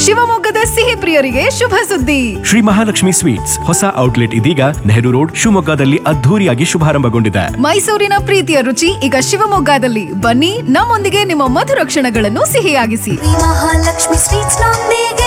ಶಿವಮೊಗ್ಗದ ಸಿಹಿ ಪ್ರಿಯರಿಗೆ ಶುಭ ಸುದ್ದಿ ಶ್ರೀ ಮಹಾಲಕ್ಷ್ಮಿ ಸ್ವೀಟ್ಸ್ ಹೊಸ ಔಟ್ಲೆಟ್ ಇದೀಗ ನೆಹರು ರೋಡ್ ಶಿವಮೊಗ್ಗದಲ್ಲಿ ಅದ್ಧೂರಿಯಾಗಿ ಶುಭಾರಂಭಗೊಂಡಿದೆ ಮೈಸೂರಿನ ಪ್ರೀತಿಯ ರುಚಿ ಈಗ ಶಿವಮೊಗ್ಗದಲ್ಲಿ ಬನ್ನಿ ನಮ್ಮೊಂದಿಗೆ ನಿಮ್ಮ ಮಧುರ ಕ್ಷಣಗಳನ್ನು ಸಿಹಿಯಾಗಿಸಿ ಮಹಾಲಕ್ಷ್ಮಿ ಸ್ವೀಟ್ಸ್ ನೊಂದಿಗೆ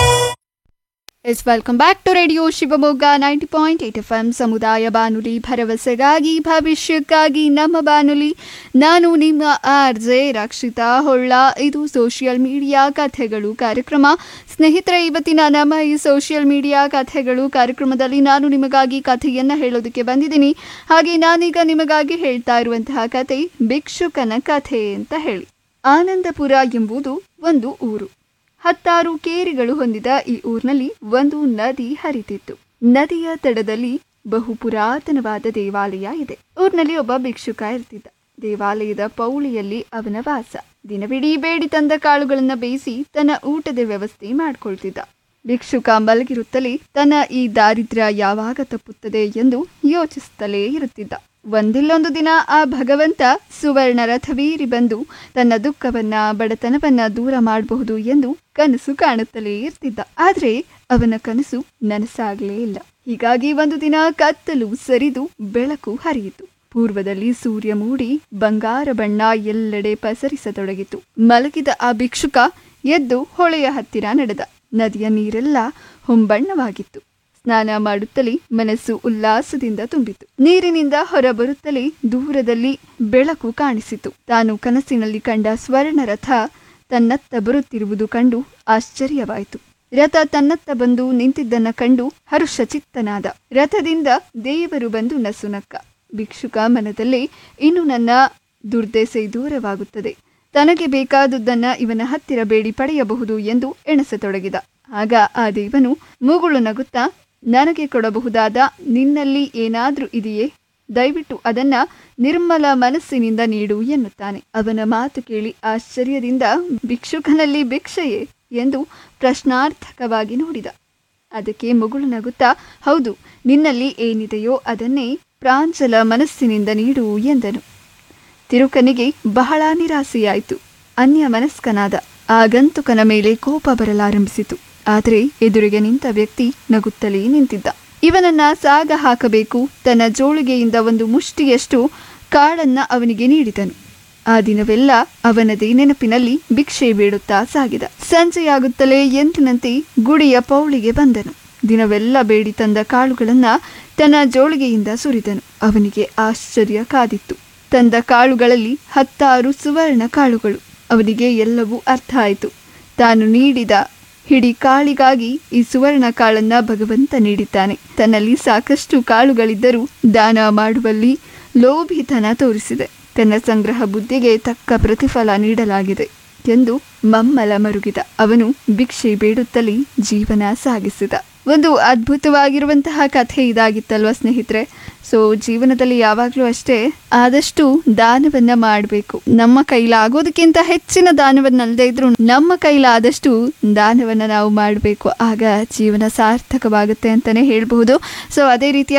yes welcome back to radio Shivamogga ninety point eight F M ಸಮುದಾಯ ಬಾನುಲಿ ಭರವಸೆಗಾಗಿ ಭವಿಷ್ಯಕ್ಕಾಗಿ ನಮ್ಮ ಬಾನುಲಿ ನಾನು ನಿಮ್ಮ ಆರ್ ಜೆ ರಕ್ಷಿತಾ ಹೊಳ್ಳ ಇದು ಸೋಷಿಯಲ್ ಮೀಡಿಯಾ ಕಥೆಗಳು ಕಾರ್ಯಕ್ರಮ ಸ್ನೇಹಿತರೆ ಇವತ್ತಿನ ನಮ್ಮ ಈ ಸೋಷಿಯಲ್ ಮೀಡಿಯಾ ಕಥೆಗಳು ಕಾರ್ಯಕ್ರಮದಲ್ಲಿ ನಾನು ನಿಮಗಾಗಿ ಕಥೆಯನ್ನು ಹೇಳೋದಕ್ಕೆ ಬಂದಿದ್ದೀನಿ ಹಾಗೆ ನಾನೀಗ ನಿಮಗಾಗಿ ಹೇಳ್ತಾ ಇರುವಂತಹ ಕಥೆ ಭಿಕ್ಷುಕನ ಕಥೆ ಅಂತ ಹೇಳಿ ಆನಂದಪುರ ಎಂಬುದು ಒಂದು ಊರು ಹತ್ತಾರು ಕೇರಿಗಳು ಹೊಂದಿದ ಈ ಊರಿನಲ್ಲಿ ಒಂದು ನದಿ ಹರಿತಿತ್ತು ನದಿಯ ತಡದಲ್ಲಿ ಬಹು ಪುರಾತನವಾದ ದೇವಾಲಯ ಇದೆ ಊರಿನಲ್ಲಿ ಒಬ್ಬ ಭಿಕ್ಷುಕ ಇರ್ತಿದ್ದ ದೇವಾಲಯದ ಪೌಳಿಯಲ್ಲಿ ಅವನ ವಾಸ ದಿನವಿಡೀ ಬೇಡಿ ತಂದ ಕಾಳುಗಳನ್ನ ಬೇಯಿಸಿ ತನ್ನ ಊಟದ ವ್ಯವಸ್ಥೆ ಮಾಡ್ಕೊಳ್ತಿದ್ದ ಭಿಕ್ಷುಕ ಮಲಗಿರುತ್ತಲೇ ತನ್ನ ಈ ದಾರಿದ್ರ್ಯ ಯಾವಾಗ ತಪ್ಪುತ್ತದೆ ಎಂದು ಯೋಚಿಸುತ್ತಲೇ ಇರುತ್ತಿದ್ದ ಒಂದಿಲ್ಲೊಂದು ದಿನ ಆ ಭಗವಂತ ಸುವರ್ಣ ರಥವೀರಿ ಬಂದು ತನ್ನ ದುಃಖವನ್ನ ಬಡತನವನ್ನ ದೂರ ಮಾಡಬಹುದು ಎಂದು ಕನಸು ಕಾಣುತ್ತಲೇ ಇರ್ತಿದ್ದ ಆದ್ರೆ ಅವನ ಕನಸು ನನಸಾಗಲೇ ಇಲ್ಲ ಹೀಗಾಗಿ ಒಂದು ದಿನ ಕತ್ತಲು ಸರಿದು ಬೆಳಕು ಹರಿಯಿತು ಪೂರ್ವದಲ್ಲಿ ಸೂರ್ಯ ಮೂಡಿ ಬಂಗಾರ ಬಣ್ಣ ಎಲ್ಲೆಡೆ ಪಸರಿಸತೊಡಗಿತು ಮಲಗಿದ ಆ ಭಿಕ್ಷುಕ ಎದ್ದು ಹೊಳೆಯ ಹತ್ತಿರ ನಡೆದ ನದಿಯ ನೀರೆಲ್ಲ ಹೊಂಬಣ್ಣವಾಗಿತ್ತು ಸ್ನಾನ ಮಾಡುತ್ತಲೇ ಮನಸ್ಸು ಉಲ್ಲಾಸದಿಂದ ತುಂಬಿತು ನೀರಿನಿಂದ ಹೊರಬರುತ್ತಲೇ ದೂರದಲ್ಲಿ ಬೆಳಕು ಕಾಣಿಸಿತು ತಾನು ಕನಸಿನಲ್ಲಿ ಕಂಡ ಸ್ವರ್ಣ ರಥ ತನ್ನತ್ತ ಬರುತ್ತಿರುವುದು ಕಂಡು ಆಶ್ಚರ್ಯವಾಯಿತು ರಥ ತನ್ನತ್ತ ಬಂದು ನಿಂತಿದ್ದನ್ನ ಕಂಡು ಹರುಷಚಿತ್ತನಾದ ರಥದಿಂದ ದೇವರು ಬಂದು ನಸುನಕ್ಕ ಭಿಕ್ಷುಕ ಮನದಲ್ಲೇ ಇನ್ನು ನನ್ನ ದುರ್ದೆಸೆ ದೂರವಾಗುತ್ತದೆ ತನಗೆ ಬೇಕಾದುದನ್ನ ಇವನ ಹತ್ತಿರ ಬೇಡಿ ಪಡೆಯಬಹುದು ಎಂದು ಎಣಸತೊಡಗಿದ ಆಗ ಆ ದೇವನು ಮುಗುಳು ನಗುತ್ತಾ ನನಗೆ ಕೊಡಬಹುದಾದ ನಿನ್ನಲ್ಲಿ ಏನಾದ್ರೂ ಇದೆಯೇ ದಯವಿಟ್ಟು ಅದನ್ನ ನಿರ್ಮಲ ಮನಸ್ಸಿನಿಂದ ನೀಡು ಎನ್ನುತ್ತಾನೆ ಅವನ ಮಾತು ಕೇಳಿ ಆಶ್ಚರ್ಯದಿಂದ ಭಿಕ್ಷುಕನಲ್ಲಿ ಭಿಕ್ಷೆಯೇ ಎಂದು ಪ್ರಶ್ನಾರ್ಥಕವಾಗಿ ನೋಡಿದ ಅದಕ್ಕೆ ಮುಗುಳು ನಗುತ್ತಾ ಹೌದು ನಿನ್ನಲ್ಲಿ ಏನಿದೆಯೋ ಅದನ್ನೇ ಪ್ರಾಂಜಲ ಮನಸ್ಸಿನಿಂದ ನೀಡು ಎಂದನು ತಿರುಕನಿಗೆ ಬಹಳ ನಿರಾಸೆಯಾಯಿತು ಅನ್ಯ ಮನಸ್ಕನಾದ ಆಗಂತುಕನ ಮೇಲೆ ಕೋಪ ಬರಲಾರಂಭಿಸಿತು ಆದರೆ ಎದುರಿಗೆ ನಿಂತ ವ್ಯಕ್ತಿ ನಗುತ್ತಲೇ ನಿಂತಿದ್ದ ಇವನನ್ನ ಸಾಗ ಹಾಕಬೇಕು ತನ್ನ ಜೋಳಿಗೆಯಿಂದ ಒಂದು ಮುಷ್ಟಿಯಷ್ಟು ಕಾಳನ್ನ ಅವನಿಗೆ ನೀಡಿದನು ಆ ದಿನವೆಲ್ಲ ಅವನದೇ ನೆನಪಿನಲ್ಲಿ ಭಿಕ್ಷೆ ಬೇಡುತ್ತಾ ಸಾಗಿದ ಸಂಜೆಯಾಗುತ್ತಲೇ ಎಂದಿನಂತೆ ಗುಡಿಯ ಪೌಳಿಗೆ ಬಂದನು ದಿನವೆಲ್ಲ ಬೇಡಿ ತಂದ ಕಾಳುಗಳನ್ನ ತನ್ನ ಜೋಳಿಗೆಯಿಂದ ಸುರಿದನು ಅವನಿಗೆ ಆಶ್ಚರ್ಯ ಕಾದಿತ್ತು ತಂದ ಕಾಳುಗಳಲ್ಲಿ ಹತ್ತಾರು ಸುವರ್ಣ ಕಾಳುಗಳು ಅವನಿಗೆ ಎಲ್ಲವೂ ಅರ್ಥ ಆಯಿತು ತಾನು ನೀಡಿದ ಹಿಡಿ ಕಾಳಿಗಾಗಿ ಈ ಸುವರ್ಣ ಕಾಳನ್ನ ಭಗವಂತ ನೀಡಿದ್ದಾನೆ ತನ್ನಲ್ಲಿ ಸಾಕಷ್ಟು ಕಾಳುಗಳಿದ್ದರೂ ದಾನ ಮಾಡುವಲ್ಲಿ ಲೋಭಿತನ ತೋರಿಸಿದೆ ತನ್ನ ಸಂಗ್ರಹ ಬುದ್ಧಿಗೆ ತಕ್ಕ ಪ್ರತಿಫಲ ನೀಡಲಾಗಿದೆ ಎಂದು ಮಮ್ಮಲ ಮರುಗಿದ ಅವನು ಭಿಕ್ಷೆ ಬೇಡುತ್ತಲೇ ಜೀವನ ಸಾಗಿಸಿದ ಒಂದು ಅದ್ಭುತವಾಗಿರುವಂತಹ ಕಥೆ ಇದಾಗಿತ್ತಲ್ವ ಸ್ನೇಹಿತರೆ ಸೊ ಜೀವನದಲ್ಲಿ ಯಾವಾಗಲೂ ಅಷ್ಟೇ ಆದಷ್ಟು ದಾನವನ್ನ ಮಾಡಬೇಕು ನಮ್ಮ ಕೈಲಾಗೋದಕ್ಕಿಂತ ಹೆಚ್ಚಿನ ದಾನವನ್ನಲ್ಲದೆ ಇದ್ರೂ ನಮ್ಮ ಕೈಲಾದಷ್ಟು ದಾನವನ್ನ ನಾವು ಮಾಡಬೇಕು ಆಗ ಜೀವನ ಸಾರ್ಥಕವಾಗುತ್ತೆ ಅಂತಾನೆ ಹೇಳ್ಬಹುದು ಸೊ ಅದೇ ರೀತಿಯ